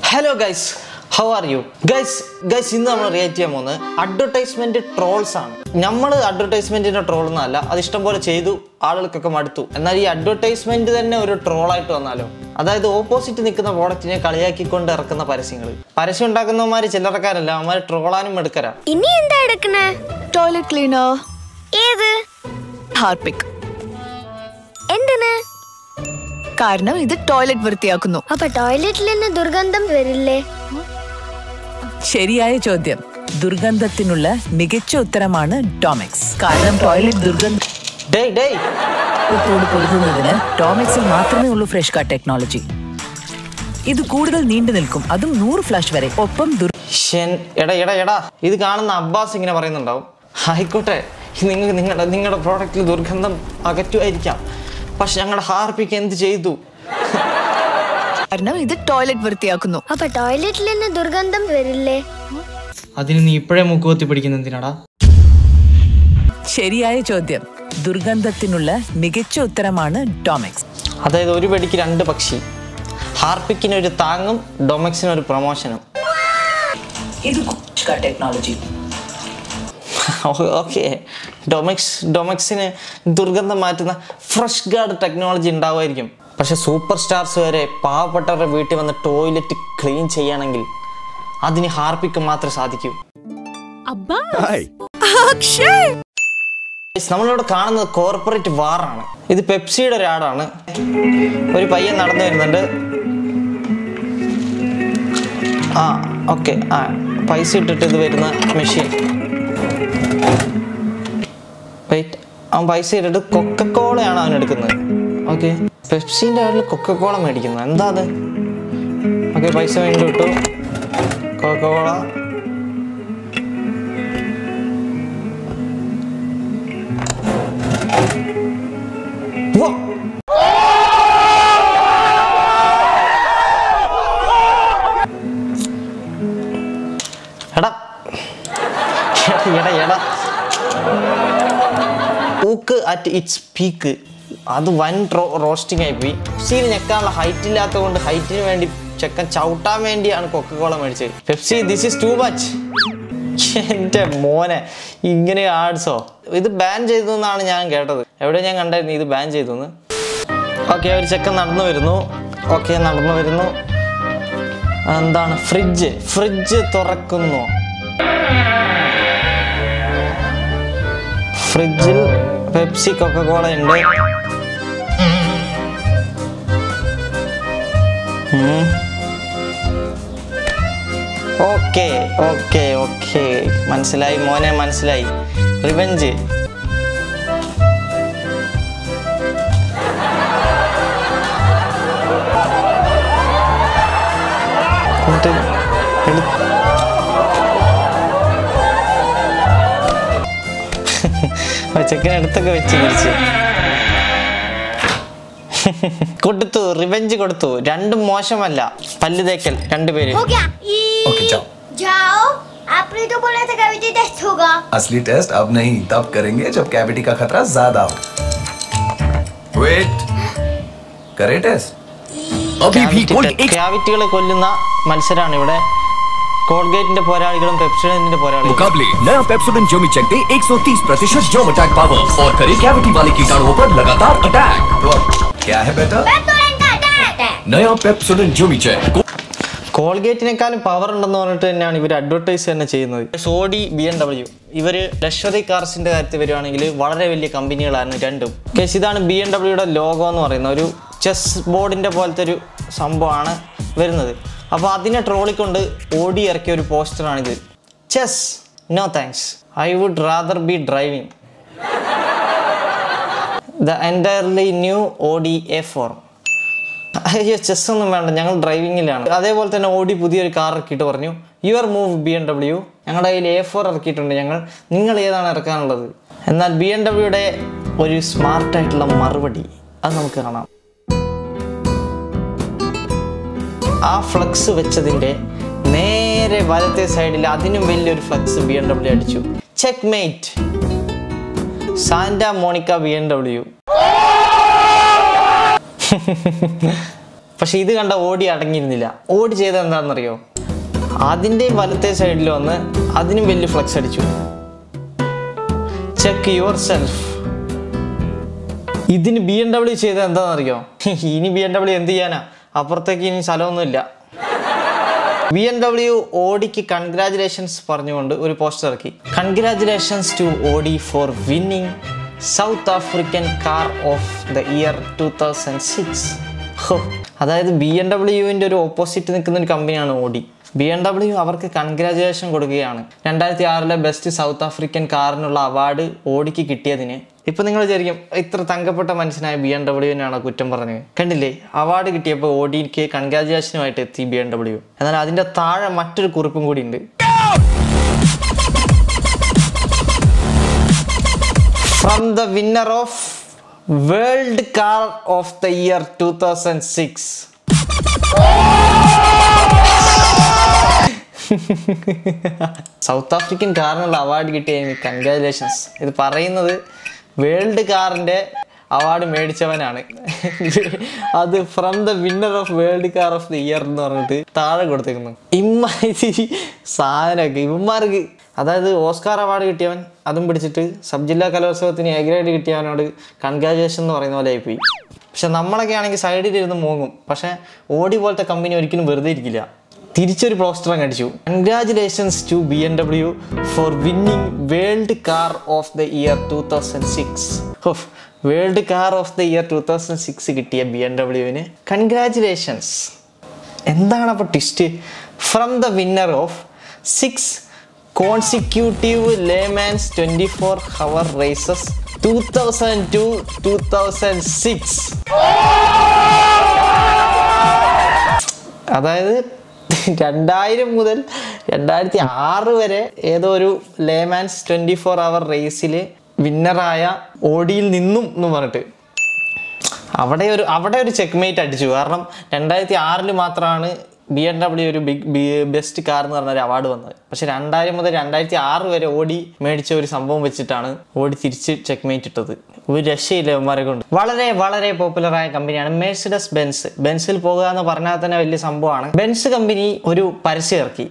Hello guys how are you guys guys ഇന്ന് നമ്മൾ react ചെയ്യാൻ പോകുന്നത് അഡ്വർടൈസ്മെന്റ് ട്രോൾസ് ആണ് നമ്മൾ അഡ്വർടൈസ്മെന്റിന്റെ ട്രോൾ എന്നല്ല അത് ഇഷ്ടം പോലെ ചെയ്തു ആളുകൾക്കൊക്കെ മടുത്തു എന്നാൽ ഈ അഡ്വർടൈസ്മെന്റ് തന്നെ ഒരു ട്രോളായിട്ട് വന്നാലോ അതായത് ഓപ്പോസിറ്റ് നിൽക്കുന്ന പ്രോഡക്റ്റിനെ കളിയാക്കിക്കൊണ്ട് ഇറക്കുന്ന പരസ്യങ്ങൾ പരസ്യം ഉണ്ടാക്കുന്നവന്മാർ ചില്ലറക്കാരല്ല അവന്മാർ ട്രോളാനും എടുക്കരാ ഇനി എന്താ എടുക്കണേ ടോയ്ലറ്റ് ക്ലീനർ ഏത് ഹാർപിക് എന്തിന് കാരണം ഇത് ടോയ്ലറ്റ് വൃത്തിയാക്കുന്നു അപ്പൊ ടോയ്ലറ്റിൽ നിന്ന് ദുർഗന്ധം വരില്ലേ ശരിയായ ചോദ്യം ദുർഗന്ധത്തിനുള്ള മികച്ച ഉത്തരമാണ് ഡോമെക്സ് കാരണം ടോയ്ലറ്റ് ദുർഗന്ധത്തോട് ഡേയ് ഡേയ് പൊരുതുന്നതിന് ഡോമെക്സിൽ മാത്രമേ ഉള്ളൂ ഫ്രഷ് കാർഡ് ടെക്നോളജി ഇത് കൂടുതൽ നീണ്ടു നിൽക്കും അതും നൂറ് ഫ്ലാഷ് വരെ ഒപ്പം ദുർ ഷൻ എടാ എടാ എടാ ഇത് കാണുന്ന അബ്ബാസ് ഇങ്ങനെ പറയുന്നുണ്ടാവും ആയിക്കോട്ടെ നിങ്ങൾ നിങ്ങളുടെ നിങ്ങളുടെ പ്രോഡക്റ്റിൽ ദുർഗന്ധം അകറ്റുമായിരിക്കാം പക്ഷെ ഞങ്ങളുടെ ഹാർപ്പിക്ക് എന്ത് ചെയ്തു കാരണം ഇത് ടോയ്ലറ്റ് വൃത്തിയാക്കുന്നു അപ്പൊ ടോയ്ലറ്റിൽ നിന്ന് ദുർഗന്ധം വരില്ലേ അതിന് നീ ഇപ്പോഴേ മുക്കുവത്തി പിടിക്കുന്ന എന്തിനാടാ ശരിയായ ചോദ്യം ദുർഗന്ധത്തിനുള്ള മികച്ച ഉത്തരമാണ് ഡോമെക്സ് അതായത് ഒരു വെടിക്ക് രണ്ട് പക്ഷി ഹാർപ്പിക്കിന് ഒരു താങ്ങും ഡൊമക്സിന് ഒരു പ്രൊമോഷനും ഇത് ടെക്നോളജി ഓക്കെ ഡൊമക്സ് ഡൊമക്സിന് ദുർഗന്ധം മാറ്റുന്ന ഫ്രഷ് ഗാർഡ് ടെക്നോളജി ഉണ്ടാവുമായിരിക്കും പക്ഷെ സൂപ്പർ സ്റ്റാർസ് വരെ പാവപ്പെട്ടവരുടെ വീട്ടിൽ വന്ന് ടോയ്ലറ്റ് ക്ലീൻ ചെയ്യണമെങ്കിൽ അതിന് ഹാർപ്പിക്ക് മാത്രമേ സാധിക്കൂ Guys, നമ്മളിവിടെ കാണുന്നത് കോർപ്പറേറ്റ് വാറാണ് ഇത് പെപ്സിയുടെ ഒരു ആടാണ് ഒരു പയ്യൻ നടന്നു വരുന്നുണ്ട് ആ ഓക്കെ ആ പൈസ ഇട്ടിട്ട് ഇത് വരുന്ന മെഷീൻ വെയിറ്റ് അവൻ പൈസ ഇട്ടിട്ട് കൊക്കക്കോളയാണ് അവൻ എടുക്കുന്നത് ഓക്കെ പെപ്സിൻ്റെ ആളിൽ കൊക്കക്കോള മേടിക്കുന്നത് എന്താ അത് ഓക്കെ പൈസ വീണ്ടും ഇട്ടു കൊക്കക്കോള Whoa! എടാ എടാ എടാ ഊക്ക് അറ്റ് ഇറ്റ്സ് പീക്ക് അത് വൻ റോസ്റ്റിംഗ് ആയി പോയി പെപ്സിയിൽ ഞെക്കാനുള്ള ഹൈറ്റ് ഇല്ലാത്തത് കൊണ്ട് ഹൈറ്റിന് വേണ്ടി ചെക്കൻ ചവിട്ടാൻ വേണ്ടിയാണ് കൊക്കക്കോള മേടിച്ചത് Pepsi this is too much എൻ്റെ മോനെ ഇങ്ങനെ ആഡ്സോ ഇത് ബാൻ ചെയ്തു എന്നാണ് ഞാൻ കേട്ടത് എവിടെ ഞാൻ കണ്ടായിരുന്നു ഇത് ബാൻ ചെയ്തു എന്ന് ഓക്കെ ഒരു ചെക്കൻ നടന്നു വരുന്നു ഓക്കെ നടന്നു വരുന്നു എന്താണ് ഫ്രിഡ്ജ് ഫ്രിഡ്ജ് തുറക്കുന്നു ഫ്രിഡ്ജിൽ പെപ്സി കൊക്കക്കോള ഉണ്ട് ഓക്കെ ഓക്കെ ഓക്കെ മനസ്സിലായി മോനെ മനസ്സിലായി റിവെഞ്ച് എന്നിട്ട് എടു- ആ ചെക്കൻ എടുത്തൊക്കെ വെച്ച് പിടിച്ച് കൊടുത്തു റിവെഞ്ച് കൊടുത്തു രണ്ടും മോശമല്ല പല്ല് തേക്കൽ രണ്ടുപേര് हो गया ओके जाओ जाओ आपने तो बोला था कैविटी टेस्ट होगा असली टेस्ट अब नहीं तब करेंगे जब कैविटी का खतरा ज्यादा हो वेट करे टेस्ट अभी भी कोई एक ക്യാവിറ്റികളെ കൊല്ലുന്ന മത്സരമാണ് ഇവിടെ കോൾഗേറ്റിന്റെ പോരാളികളും പെപ്സിഡന്റിന്റെ പോരാളികളും मुकाबले नया पेप्सोडेंट जोमी चेक दे 130 प्रतिशत जोम अटैक पावर और करे कैविटी वाले कीटाणुओं पर लगातार अटैक क्या है बेटा नया पेप्सोडेंट जोमी चेक കോൾഗേറ്റിനേക്കാളും പവർ ഉണ്ടെന്ന് പറഞ്ഞിട്ട് തന്നെയാണ് ഇവർ അഡ്വർടൈസ് തന്നെ ചെയ്യുന്നത് സോഡി ബി എം ഡബ്ല്യു ഇവർ ലക്ഷറി കാർസിന്റെ കാര്യത്തിൽ വരുവാണെങ്കിൽ വളരെ വലിയ കമ്പനികളാണ് രണ്ടും കേസ് ഇതാണ് ബി എം ഡബ്ല്യൂയുടെ ലോഗോ എന്ന് പറയുന്ന ഒരു ചെസ് ബോർഡിന്റെ പോലത്തെ ഒരു സംഭവമാണ് വരുന്നത് അപ്പോൾ അതിനെ ട്രോളിക്കൊണ്ട് ഓടി ഇറക്കിയ ഒരു പോസ്റ്ററാണിത് chess no thanks I would rather be driving the entirely new Audi A four അയ്യോ ചെസ് ഒന്നും വേണ്ട ഞങ്ങൾ ഡ്രൈവിങ്ങിലാണ് അതേപോലെ തന്നെ ഓടി പുതിയൊരു കാർ ഇറക്കിയിട്ട് പറഞ്ഞു your move B M W ഞങ്ങളുടെ കയ്യിൽ എ ഫോർ ഇറക്കിയിട്ടുണ്ട് ഞങ്ങൾ നിങ്ങൾ ഏതാണ് ഇറക്കാനുള്ളത് എന്നാൽ ബി എം ഡബ്ല്യുടെ ഒരു സ്മാർട്ടായിട്ടുള്ള മറുപടി അത് നമുക്ക് കാണാം ആ ഫ്ലക്സ് വെച്ചതിൻ്റെ നേരെ വലത്തെ സൈഡിൽ അതിനും വലിയൊരു ഫ്ലക്സ് ബി എം ഡബ്ല്യു അടിച്ചു checkmate Santa Monica B M W പക്ഷെ ഇത് കണ്ട ഓടി അടങ്ങിയിരുന്നില്ല ഓടി ചെയ്തത് എന്താണെന്നറിയോ അതിൻ്റെ വലത്തെ സൈഡിൽ വന്ന് അതിനും വലിയ ഫ്ലക്സ് അടിച്ചു ചെക്ക് യുവർ സെൽഫ് ഇതിന് ബി എം ഡബ്ല്യു ചെയ്തത് എന്താണെന്നറിയോ ഇനി ബി എം ഡബ്ല്യു എന്ത് ചെയ്യാനാ അപ്പുറത്തേക്ക് ഇനി സ്ഥലമൊന്നുമില്ല ബി എം ഡബ്ല്യു ഓഡിക്ക് കൺഗ്രാചുലേഷൻസ് പറഞ്ഞുകൊണ്ട് ഒരു പോസ്റ്റർ ഇറക്കി congratulations to Audi for winning South African car of the year two thousand six അതായത് ബി എം ഡബ്ല്യുവിൻ്റെ ഒരു ഓപ്പോസിറ്റ് നിൽക്കുന്ന ഒരു കമ്പനിയാണ് ഓഡി ബി എം ഡബ്ല്യു അവർക്ക് കൺഗ്രാജുലേഷൻ കൊടുക്കുകയാണ് രണ്ടായിരത്തി ആറിലെ ബെസ്റ്റ് സൗത്ത് ആഫ്രിക്കൻ കാറിനുള്ള അവാർഡ് ഓഡിക്ക് കിട്ടിയതിന് ഇപ്പൊ നിങ്ങൾ വിചാരിക്കും ഇത്ര തങ്കപ്പെട്ട മനുഷ്യനായ ബി എം ഡബ്ല്യുവിനാണ് കുറ്റം പറഞ്ഞത് കണ്ടില്ലേ അവാർഡ് കിട്ടിയപ്പോൾ ഓഡിക്ക് കൺഗ്രാജുലേഷനുമായിട്ട് എത്തി ബി എം ഡബ്ല്യു എന്നാൽ അതിന്റെ താഴെ മറ്റൊരു കുറിപ്പും കൂടി ഉണ്ട് from the winner of world car of the year two thousand six South African കാറിനുള്ള അവാർഡ് കിട്ടിയ കൺഗ്രാജുലേഷൻസ് ഇത് പറയുന്നത് വേൾഡ് കാറിന്റെ അവാർഡ് മേടിച്ചവനാണ് അത് from the winner of world car of the year എന്ന് പറഞ്ഞിട്ട് താഴെ കൊടുത്തേക്കുന്നു ഇമ്മാതിരി സാധനമൊക്കെ ഇവന്മാർക്ക് അതായത് ഓസ്കാർ അവാർഡ് കിട്ടിയവൻ അതും പിടിച്ചിട്ട് സബ് ജില്ലാ കലോത്സവത്തിന് എ ഗ്രേഡ് കിട്ടിയവനോട് കൺഗ്രാജുലേഷൻ എന്ന് പറയുന്ന പോലെ ആയിപ്പോയി പക്ഷെ നമ്മളൊക്കെ ആണെങ്കിൽ സൈഡിൽ ഇരുന്ന് മോങ്ങും പക്ഷെ ഓടി പോലത്തെ കമ്പനി ഒരിക്കലും വെറുതെ ഇരിക്കില്ല തിരിച്ചൊരു പോസ്റ്റർ അങ്ങ് അടിച്ചു congratulations to B M W for winning world car of the year two thousand six world car of the year two thousand six കിട്ടിയ ബി എം ഡബ്ല്യുവിന് കൺഗ്രാചുലേഷൻസ് എന്താണ് അപ്പോൾ twist from the winner of six consecutive Le Mans twenty four hour races two thousand two two thousand six അതായത് രണ്ടായിരം മുതൽ രണ്ടായിരത്തി ആറ് വരെ ഏതോ ഒരു ലേമാൻസ് ട്വൻറ്റി ഫോർ അവർ റേസിൽ വിന്നറായ ഓടിയിൽ നിന്നും എന്ന് പറഞ്ഞിട്ട് അവിടെ ഒരു അവിടെ ഒരു ചെക്ക്മേറ്റ് അടിച്ചു കാരണം രണ്ടായിരത്തി ആറിൽ മാത്രമാണ് ബി എം ഡബ്ല്യു ഒരു ബിഗ് ബെസ്റ്റ് കാർ എന്ന് പറഞ്ഞ ഒരു അവാർഡ് വന്നത് പക്ഷെ രണ്ടായിരം മുതൽ രണ്ടായിരത്തി ആറ് വരെ ഓടി മേടിച്ച ഒരു സംഭവം വെച്ചിട്ടാണ് ഓടി തിരിച്ച് ചെക്ക്മേറ്റ് ഇട്ടത് ഒരു രക്ഷയില്ല ഇവന്മാരെ കൊണ്ട് വളരെ വളരെ പോപ്പുലറായ കമ്പനിയാണ് മേഴ്സിഡസ് ബെൻസ് ബെൻസിൽ പോകുക എന്ന് പറഞ്ഞാൽ തന്നെ വലിയ സംഭവമാണ് ബെൻസ് കമ്പനി ഒരു പരസ്യം ഇറക്കി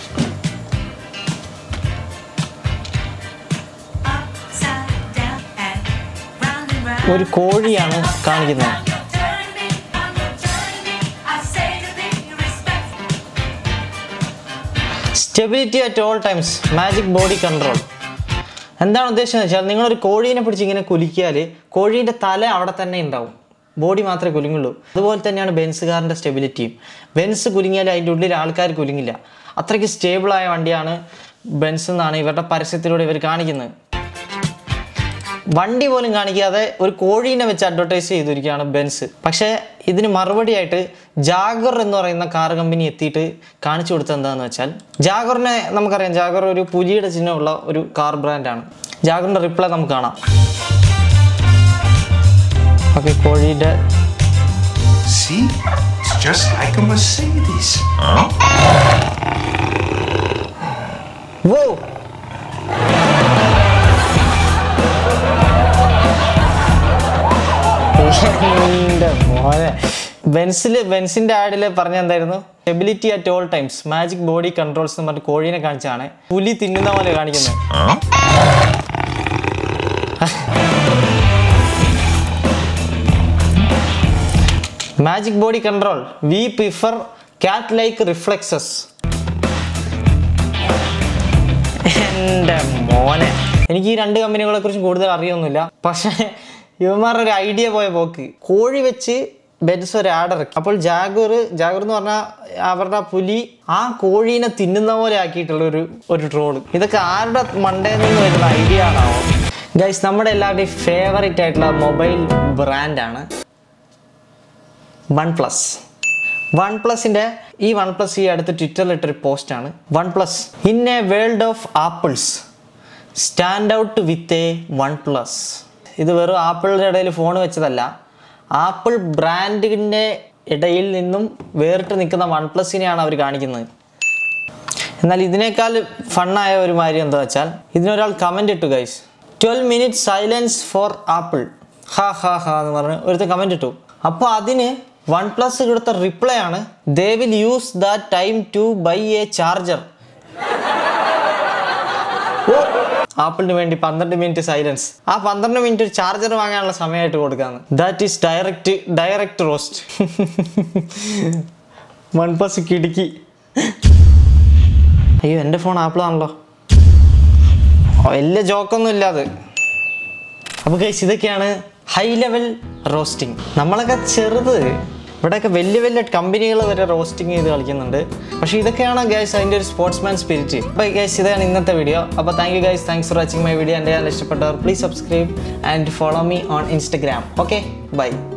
upside down and round and round. ഒരു കോഴിയാണ് കാണിക്കുന്നത് Turn me, I'm gonna turn me. I say the thing you respect. Stability at all times magic body control എന്താണ് ഉദ്ദേശം വെച്ചാൽ നിങ്ങളൊരു കോഴീനെ പിടിച്ച് ഇങ്ങനെ കുലിക്കിയാൽ കോഴീൻ്റെ തല അവിടെ തന്നെ ഉണ്ടാവും ബോഡി മാത്രമേ കുലുങ്ങുള്ളൂ അതുപോലെ തന്നെയാണ് ബെൻസ് കാറിൻ്റെ സ്റ്റെബിലിറ്റിയും ബെൻസ് കുലുങ്ങിയാൽ അതിൻ്റെ ഉള്ളിൽ ആൾക്കാർ കുലുങ്ങില്ല അത്രയ്ക്ക് സ്റ്റേബിളായ വണ്ടിയാണ് ബെൻസ് എന്നാണ് ഇവരുടെ പരസ്യത്തിലൂടെ ഇവർ കാണിക്കുന്നത് വണ്ടി പോലും കാണിക്കാതെ ഒരു കോഴീനെ വെച്ച് അഡ്വർടൈസ് ചെയ്തിരിക്കുകയാണ് ബെൻസ് പക്ഷേ ഇതിന് മറുപടിയായിട്ട് ജാഗർ എന്ന് പറയുന്ന കാർ കമ്പനി എത്തിയിട്ട് കാണിച്ചു കൊടുത്തത് എന്താണെന്ന് വെച്ചാൽ ജാഗറിനെ നമുക്കറിയാം ജാഗർ ഒരു പുലിയുടെ ചിഹ്നമുള്ള ഒരു കാർ ബ്രാൻഡാണ് ജാഗറിൻ്റെ റിപ്ലൈ നമുക്ക് കാണാം ഓക്കെ കോഴിയുടെ See? It's just like a Mercedes. വോ എൻ്റെ മോനെ ബെൻസിൽ ബെൻസിന്റെ ആഡിൽ പറഞ്ഞ എന്തായിരുന്നു ability at all times magic body controls എന്ന് പറഞ്ഞിട്ട് കോഴീനെ കാണിച്ചാണ് പുലി തിന്നുന്ന പോലെ കാണിക്കുന്നത് magic body control we prefer cat like reflexes എൻ്റെ മോനെ എനിക്ക് ഈ രണ്ട് കമ്പനികളെ കുറിച്ച് കൂടുതൽ അറിയൊന്നുമില്ല പക്ഷേ ഇവന്മാരുടെ ഒരു ഐഡിയ പോയ പോക്ക് കോഴി വെച്ച് ബെൻസ് ഒരു ആഡ് ഇറക്കി അപ്പോൾ ജാഗൂർ ജാഗൂർ എന്ന് പറഞ്ഞാൽ അവരുടെ ആ പുലി ആ കോഴീനെ തിന്നുന്ന പോലെ ആക്കിയിട്ടുള്ള ഒരു ഒരു ട്രോള് ഇതൊക്കെ ആരുടെ മണ്ടയിൽ നിന്ന് വരുന്ന ഐഡിയ ആണാവോ ഗൈസ് നമ്മുടെ എല്ലാവരുടെയും ഫേവറേറ്റ് ആയിട്ടുള്ള മൊബൈൽ ബ്രാൻഡാണ് വൺ പ്ലസ് വൺ പ്ലസിന്റെ ഈ വൺ പ്ലസ് ഈ അടുത്ത് ട്വിറ്ററിൽ ഇട്ടൊരു പോസ്റ്റാണ് OnePlus in a world of apples stand out with a OnePlus ഇത് വെറും ആപ്പിളിൻ്റെ ഇടയിൽ ഫോൺ വെച്ചതല്ല ആപ്പിൾ ബ്രാൻഡിൻ്റെ ഇടയിൽ നിന്നും വേറിട്ട് നിൽക്കുന്ന വൺ പ്ലസിനെയാണ് അവർ കാണിക്കുന്നത് എന്നാൽ ഇതിനേക്കാൾ ഫണ്ണായ ഒരു കാര്യം എന്താ വെച്ചാൽ ഇതിനൊരാൾ കമൻ്റ് ഇട്ടു guys twelve minute silence for Apple ഹാ ഹാ ഹാ എന്ന് പറഞ്ഞ് ഒരുത്ത കമൻ്റ് ഇട്ടു അപ്പോൾ അതിന് വൺ പ്ലസ് കൊടുത്ത റിപ്ലൈ ആണ് they will use the time to buy a charger ഓ ആപ്പിളിന് വേണ്ടി പന്ത്രണ്ട് മിനിറ്റ് സൈലൻസ് ആ പന്ത്രണ്ട് മിനിറ്റ് ഒരു ചാർജർ വാങ്ങാനുള്ള സമയമായിട്ട് കൊടുക്കാന്ന് that is direct direct roast OnePlus കിടുക്കി അയ്യോ എൻ്റെ ഫോൺ ആപ്പിളാണല്ലോ വലിയ ജോക്കൊന്നും ഇല്ലാതെ അപ്പോൾ ഗൈസ് ഇതൊക്കെയാണ് ഹൈ ലെവൽ റോസ്റ്റിംഗ് നമ്മളൊക്കെ ചെറുത് ഇവിടെയൊക്കെ വലിയ വലിയ കമ്പനികൾ വരെ റോസ്റ്റിംഗ് ചെയ്ത് കളിക്കുന്നുണ്ട് പക്ഷേ ഇതൊക്കെയാണ് ഗൈസ് അതിൻ്റെ ഒരു സ്പോർട്സ്മാൻ സ്പിരിറ്റ് അപ്പോൾ ഗൈസ് ഇതാണ് ഇന്നത്തെ വീഡിയോ അപ്പോൾ thank you guys thanks for watching my video എൻ്റെ ചാനൽ ഇഷ്ടപ്പെട്ടവർ please subscribe and follow me on Instagram okay by